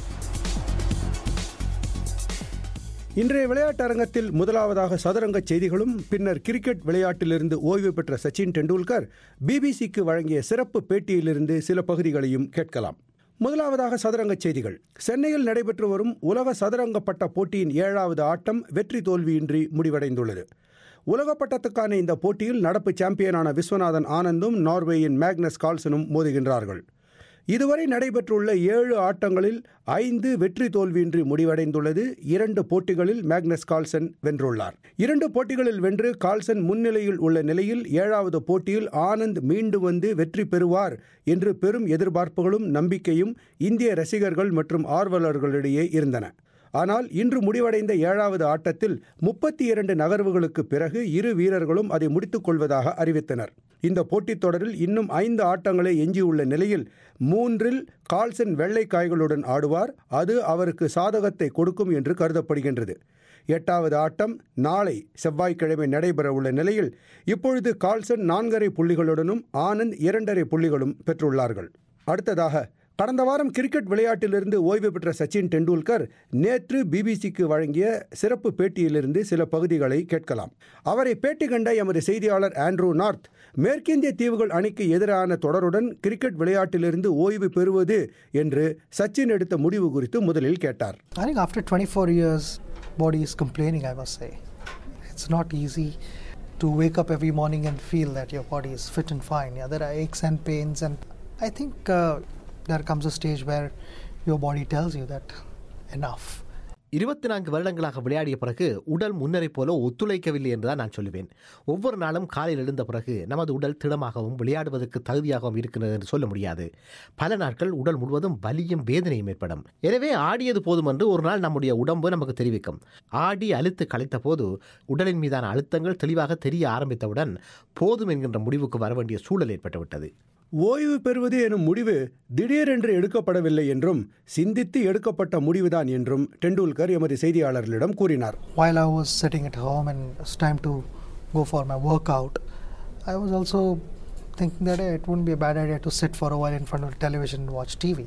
இன்றைய விளையாட்டரங்கத்தில் முதலாவதாக சதுரங்க செய்திகளும் பின்னர் கிரிக்கெட் விளையாட்டிலிருந்து ஓய்வு பெற்ற சச்சின் டெண்டுல்கர் பிபிசிக்கு வழங்கிய சிறப்பு பேட்டியிலிருந்து சில பகுதிகளையும் கேட்கலாம் முதலாவதாக சதுரங்க செய்திகள் சென்னையில் நடைபெற்று வரும் உலக சதுரங்க பட்ட போட்டியின் ஏழாவது ஆட்டம் வெற்றி தோல்வியின்றி முடிவடைந்துள்ளது உலக பட்டத்துக்கான இந்த போட்டியில் நடப்பு சாம்பியனான விஸ்வநாதன் ஆனந்தும் நார்வேயின் மேக்னஸ் கால்சனும் மோதுகின்றார்கள் இதுவரை நடைபெற்றுள்ள ஏழு ஆட்டங்களில் ஐந்து வெற்றி தோல்வியின்றி முடிவடைந்துள்ளது இரண்டு போட்டிகளில் மேக்னஸ் கால்சன் வென்றுள்ளார் இரண்டு போட்டிகளில் வென்று கால்சன் முன்னிலையில் உள்ள நிலையில் ஏழாவது போட்டியில் ஆனந்த் மீண்டு வந்து வெற்றி பெறுவார் என்று பெரும் எதிர்பார்ப்புகளும் நம்பிக்கையும் இந்திய ரசிகர்கள் மற்றும் ஆர்வலர்களிடையே இருந்தன ஆனால் இன்று முடிவடைந்த ஏழாவது ஆட்டத்தில் முப்பத்தி இரண்டு நகர்வுகளுக்கு பிறகு இரு வீரர்களும் அதை முடித்துக் கொள்வதாக அறிவித்தனர் இந்த போட்டித் தொடரில் இன்னும் ஐந்து ஆட்டங்களே எஞ்சியுள்ள நிலையில் மூன்றில் கால்சன் வெள்ளை காய்களுடன் ஆடுவார் அது அவருக்கு சாதகத்தை கொடுக்கும் என்று கருதப்படுகின்றது எட்டாவது ஆட்டம் நாளை செவ்வாய்க்கிழமை நடைபெறவுள்ள நிலையில் இப்பொழுது கால்சன் நான்கரை புள்ளிகளுடனும் ஆனந்த் இரண்டரை புள்ளிகளும் பெற்றுள்ளார்கள் அடுத்ததாக கடந்த வாரம் கிரிக்கெட் விளையாட்டிலிருந்து ஓய்வு பெற்ற சச்சின் டெண்டுல்கர் நேற்று பிபிசிக்கு வழங்கிய சிறப்பு பேட்டியிலிருந்து சில பகுதிகளை கேட்கலாம் அவரை பேட்டி கண்ட எமது செய்தியாளர் ஆண்ட்ரூ நார்த் மேற்கிந்திய தீவுகள் அணிக்கு எதிரான தொடருடன் கிரிக்கெட் விளையாட்டிலிருந்து ஓய்வு பெறுவது என்று சச்சின் எடுத்த முடிவு குறித்து முதலில் கேட்டார் I think after 24 years, body is complaining, I must say. It's not easy. to wake up every morning and feel that your body is fit and fine. Yeah, there are aches and pains, and I think uh, there comes a stage where your body tells you that enough. இருபத்தி நான்கு வருடங்களாக விளையாடிய பிறகு உடல் முன்னரை போல ஒத்துழைக்கவில்லை என்றுதான் நான் சொல்லுவேன் ஒவ்வொரு நாளும் காலையில் எழுந்த பிறகு நமது உடல் திடமாகவும் விளையாடுவதற்கு தகுதியாகவும் இருக்கிறது என்று சொல்ல முடியாது பல நாட்கள் உடல் முழுவதும் வலியும் வேதனையும் ஏற்படும் எனவே ஆடியது போதும் என்று ஒரு நாள் நம்முடைய உடம்பு நமக்கு தெரிவிக்கும் ஆடி அழுத்து களைத்த போது உடலின் மீதான அழுத்தங்கள் தெளிவாக தெரிய ஆரம்பித்தவுடன் போதும் என்கின்ற முடிவுக்கு வர வேண்டிய சூழல் ஏற்பட்டுவிட்டது ஓய்வு பெறுவது எனும் முடிவு திடீரென்று எடுக்கப்படவில்லை என்றும் சிந்தித்து எடுக்கப்பட்ட முடிவுதான் என்றும் டெண்டுல்கர் எமது செய்தியாளர்களிடம் கூறினார் While I was sitting at home and it's time to go for my workout, I was also thinking that hey, it wouldn't be a bad idea to sit for a while in front of the television and watch TV.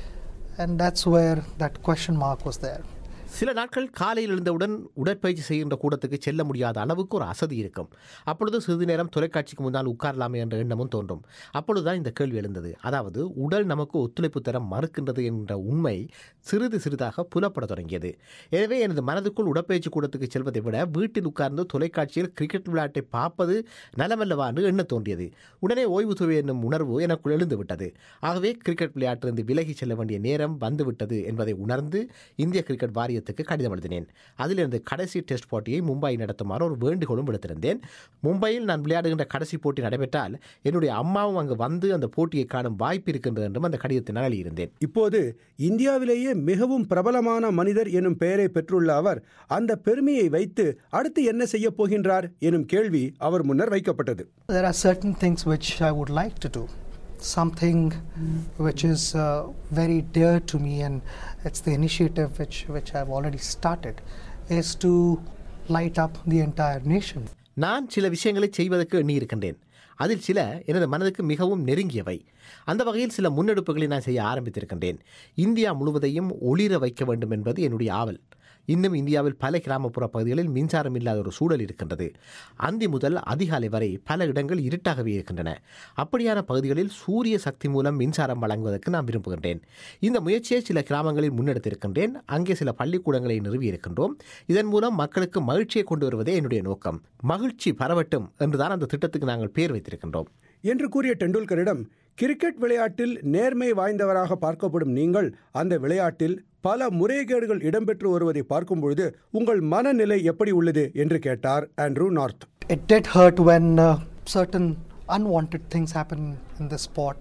And that's where that question mark was there. சில நாட்கள் காலையில் எழுந்தவுடன் உடற்பயிற்சி செய்கின்ற கூடத்துக்கு செல்ல முடியாத அளவுக்கு ஒரு அசதி இருக்கும் அப்பொழுது சிறிது நேரம் தொலைக்காட்சிக்கு முன்னால் உட்காரலாமே என்ற எண்ணமும் தோன்றும் அப்பொழுதுதான் இந்த கேள்வி எழுந்தது அதாவது உடல் நமக்கு ஒத்துழைப்பு தர மறுக்கின்றது என்ற உண்மை சிறிது சிறிதாக புலப்பட தொடங்கியது எனவே எனது மனதுக்குள் உடற்பயிற்சி கூடத்துக்கு செல்வதை விட வீட்டில் உட்கார்ந்து தொலைக்காட்சியில் கிரிக்கெட் விளையாட்டை பார்ப்பது நலமல்லவா என்று எண்ண தோன்றியது உடனே ஓய்வு துவை என்னும் உணர்வு எனக்குள் எழுந்து விட்டது ஆகவே கிரிக்கெட் விளையாட்டிலிருந்து விலகி செல்ல வேண்டிய நேரம் வந்துவிட்டது என்பதை உணர்ந்து இந்திய கிரிக்கெட் வாரியத்துக்கு கடிதம் எழுதினேன் அதிலிருந்து கடைசி டெஸ்ட் போட்டியை மும்பை நடத்துமாறு ஒரு வேண்டுகோளும் விடுத்திருந்தேன் மும்பையில் நான் விளையாடுகின்ற கடைசி போட்டி நடைபெற்றால் என்னுடைய அம்மாவும் அங்கு வந்து அந்த போட்டியை காணும் வாய்ப்பு இருக்கின்றது என்றும் அந்த கடிதத்தில் எழுதியிருந்தேன் இப்போது இந்தியாவிலேயே மிகவும் பிரபலமான மனிதர் எனும் பெயரை பெற்றுள்ள அவர் அந்த பெருமையை வைத்து அடுத்து என்ன செய்ய போகின்றார் எனும் கேள்வி அவர் முன்னர் வைக்கப்பட்டது There are certain things which I would like to do. Something which is uh, very dear to me, and it's the initiative which, which I've already started, is to light up the entire nation. நான் சில விஷயங்களை செய்வதற்கு எண்ணியிருக்கின்றேன் அதில் சில எனது மனதுக்கு மிகவும் நெருங்கியவை அந்த வகையில் சில முன்னெடுப்புகளை நான் செய்ய ஆரம்பித்திருக்கின்றேன் இந்தியா முழுவதையும் ஒளிர வைக்க வேண்டும் என்பது என்னுடைய ஆவல் இன்னும் இந்தியாவில் பல கிராமப்புற பகுதிகளில் மின்சாரம் இல்லாத ஒரு சூழல் இருக்கின்றது அந்தி முதல் அதிகாலை வரை பல இடங்கள் இருட்டாகவே இருக்கின்றன அப்படியான பகுதிகளில் சூரிய சக்தி மூலம் மின்சாரம் வழங்குவதற்கு நான் விரும்புகின்றேன் இந்த முயற்சியை சில கிராமங்களில் முன்னெடுத்திருக்கின்றேன் அங்கே சில பள்ளிக்கூடங்களை நிறுவியிருக்கின்றோம் இதன் மூலம் மக்களுக்கு மகிழ்ச்சியை கொண்டு வருவதே என்னுடைய நோக்கம் மகிழ்ச்சி பரவட்டும் என்றுதான் அந்த திட்டத்துக்கு நாங்கள் பேர் வைத்திருக்கின்றோம் என்று கூறிய டெண்டுல்கரிடம் கிரிக்கெட் விளையாட்டில் நேர்மை வாய்ந்தவராக பார்க்கப்படும் நீங்கள் அந்த விளையாட்டில் பல முறைகேடுகள் இடம்பெற்று வருவதை பார்க்கும் பொழுது உங்கள் மனநிலை எப்படி உள்ளது என்று கேட்டார் Andrew North It did hurt when uh, certain unwanted things happen in the sport,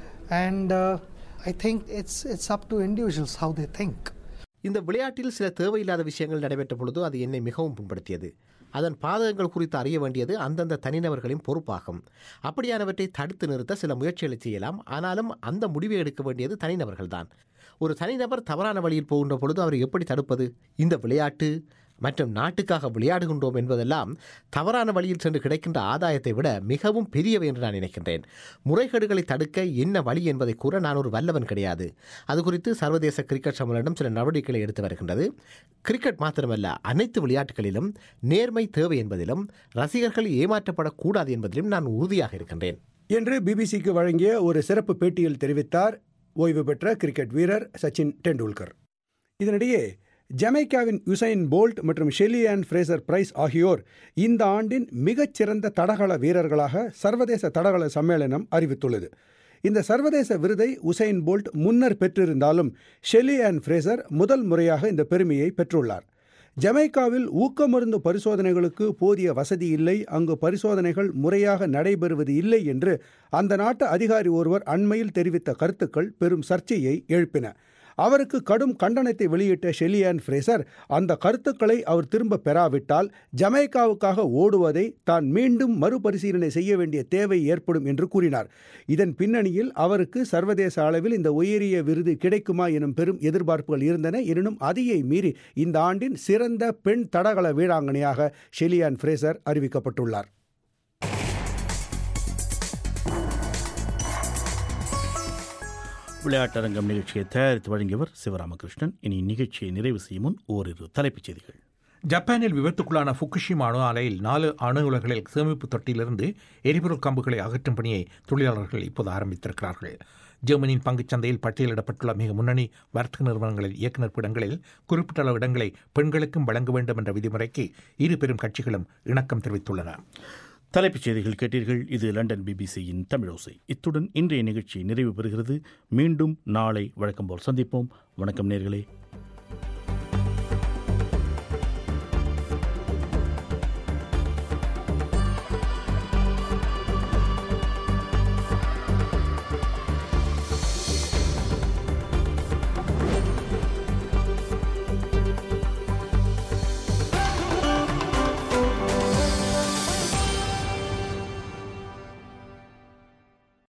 and uh, I think it's it's up to individuals how they think. இந்த விளையாட்டில் சில தேவையில்லாத விஷயங்கள் நடைபெற்ற பொழுது அது என்னை மிகவும் புண்படுத்தியது அதன் பாதகங்கள் குறித்து அறிய வேண்டியது அந்தந்த தனிநபர்களின் பொறுப்பாகும் அப்படியானவற்றை தடுத்து நிறுத்த சில முயற்சிகளை செய்யலாம் ஆனாலும் அந்த முடிவை எடுக்க வேண்டியது தனிநபர்கள்தான் ஒரு தனிநபர் தவறான வழியில் போகின்ற பொழுது அவரை எப்படி தடுப்பது இந்த விளையாட்டு மற்றும் நாட்டுக்காக விளையாடுகின்றோம் என்பதெல்லாம் தவறான வழியில் சென்று கிடைக்கின்ற ஆதாயத்தை விட மிகவும் பெரியவை என்று நான் நினைக்கின்றேன் முறைகேடுகளை தடுக்க என்ன வழி என்பதை கூற நான் ஒரு வல்லவன் கிடையாது அது குறித்து சர்வதேச கிரிக்கெட் சம்மேளனம் சில நடவடிக்கைகளை எடுத்து வருகின்றது கிரிக்கெட் மாத்திரமல்ல அனைத்து விளையாட்டுகளிலும் நேர்மை தேவை என்பதிலும் ரசிகர்கள் ஏமாற்றப்படக்கூடாது என்பதிலும் நான் உறுதியாக இருக்கின்றேன் என்று பிபிசிக்கு வழங்கிய ஒரு சிறப்பு பேட்டியில் தெரிவித்தார் ஓய்வு பெற்ற கிரிக்கெட் வீரர் சச்சின் டெண்டுல்கர் இதனிடையே ஜமைக்காவின் யுசைன் போல்ட் மற்றும் ஷெல்லி அண்ட் ஃப்ரேசர் பிரைஸ் ஆகியோர் இந்த ஆண்டின் மிகச்சிறந்த தடகள வீரர்களாக சர்வதேச தடகள சம்மேளனம் அறிவித்துள்ளது இந்த சர்வதேச விருதை உசைன் போல்ட் முன்னர் பெற்றிருந்தாலும் ஷெல்லி அண்ட் ஃப்ரேசர் முதல் முறையாக இந்த பெருமையை பெற்றுள்ளார் ஜமைக்காவில் ஊக்கமருந்து பரிசோதனைகளுக்கு போதிய வசதி இல்லை அங்கு பரிசோதனைகள் முறையாக நடைபெறுவது இல்லை என்று அந்த நாட்டு அதிகாரி ஒருவர் அண்மையில் தெரிவித்த கருத்துக்கள் பெரும் சர்ச்சையை எழுப்பின அவருக்கு கடும் கண்டனத்தை வெளியிட்ட ஷெலியான் ஃப்ரேசர் அந்த கருத்துக்களை அவர் திரும்ப பெறாவிட்டால் ஜமைக்காவுக்காக ஓடுவதை தான் மீண்டும் மறுபரிசீலனை செய்ய வேண்டிய தேவை ஏற்படும் என்று கூறினார் இதன் பின்னணியில் அவருக்கு சர்வதேச அளவில் இந்த உயரிய விருது கிடைக்குமா எனும் பெரும் எதிர்பார்ப்புகள் இருந்தன எனினும் அதையை மீறி இந்த ஆண்டின் சிறந்த பெண் தடகள வீராங்கனையாக ஷெலியான் ஃப்ரேசர் அறிவிக்கப்பட்டுள்ளார் விளையாட்டரங்கம் நிகழ்ச்சியை தயாரித்து வழங்கியவர் சிவராமகிருஷ்ணன் இனி நிகழ்ச்சியை நிறைவு செய்யும் முன் ஓரிரு தலைப்புச் செய்திகள் ஜப்பானில் விபத்துக்குள்ளான ஃபுகுஷிமா அணு ஆலையில் நாலு அணு உலைகளில் சேமிப்பு தொட்டியிலிருந்து எரிபொருள் கம்புகளை அகற்றும் பணியை தொழிலாளர்கள் இப்போது ஆரம்பித்திருக்கிறார்கள் ஜெர்மனியின் பங்குச் சந்தையில் பட்டியலிடப்பட்டுள்ள மிக முன்னணி வர்த்தக நிறுவனங்களின் இயக்குநர் பீடங்களில் குறிப்பிட்ட அளவு இடங்களை பெண்களுக்கும் வழங்க வேண்டும் என்ற விதிமுறைக்கு இரு பெரும் கட்சிகளும் இணக்கம் தெரிவித்துள்ளன தலைப்புச் செய்திகள் கேட்டீர்கள் இது லண்டன் பிபிசியின் தமிழோசை இத்துடன் இன்றைய நிகழ்ச்சி நிறைவு பெறுகிறது மீண்டும் நாளை வழக்கம் போல் சந்திப்போம் வணக்கம் நேர்களே